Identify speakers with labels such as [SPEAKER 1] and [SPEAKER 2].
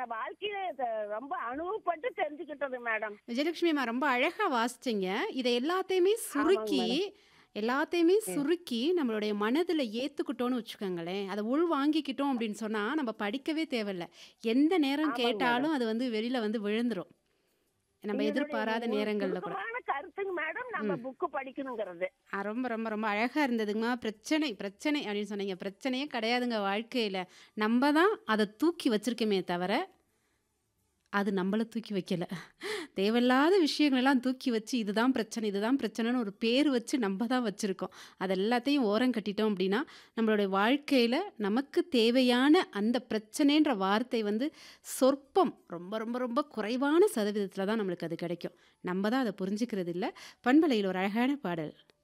[SPEAKER 1] நான் வாழ்க்கையில இத ரொம்ப அனுபவப்பட்டு தெரிஞ்சுக்கிட்டது மேடம்
[SPEAKER 2] விஜயலட்சுமி அம்மா ரொம்ப அழகா வாசிச்சீங்க இதை எல்லாத்தையுமே சுருக்கி எல்லாத்தையுமே சுருக்கி நம்மளுடைய மனதில் ஏற்றுக்கிட்டோன்னு வச்சுக்கோங்களேன் அதை உள் வாங்கிக்கிட்டோம் அப்படின்னு சொன்னால் நம்ம படிக்கவே தேவையில்ல எந்த நேரம்
[SPEAKER 1] ஆமாங்க
[SPEAKER 2] கேட்டாலும் அது வந்து வெளியில் வந்து விழுந்துரும் நம்ம
[SPEAKER 1] இதனுடைய
[SPEAKER 2] எதிர்பாராத
[SPEAKER 1] ஒரு
[SPEAKER 2] நேரங்களில் கூட
[SPEAKER 1] சுருக்கமான கருத்துங்க மேடம் நம்ம புக்கு படிக்கணுங்கிறது
[SPEAKER 2] ஆ, ரொம்ப ரொம்ப ரொம்ப அழகாக இருந்ததுங்கம்மா பிரச்சனை பிரச்சனை அப்படின்னு சொன்னீங்க பிரச்சனையே கிடையாதுங்க வாழ்க்கையில் நம்ம தான் அதை தூக்கி வச்சிருக்கோமே தவிர அது நம்மளை தூக்கி வைக்கல தேவையில்லாத விஷயங்களெல்லாம் தூக்கி வச்சு இதுதான் பிரச்சனை இதுதான் பிரச்சனைன்னு ஒரு பேர் வச்சு நம்ம தான் வச்சுருக்கோம் அது எல்லாத்தையும் ஓரம் கட்டிட்டோம் அப்படின்னா நம்மளுடைய வாழ்க்கையில் நமக்கு தேவையான அந்த பிரச்சனைன்ற வார்த்தை வந்து சொற்பம் ரொம்ப ரொம்ப ரொம்ப குறைவான சதவீதத்தில் தான் நம்மளுக்கு அது கிடைக்கும் நம்ம தான் அதை புரிஞ்சுக்கிறது இல்லை பண்பலையில் ஒரு அழகான பாடல்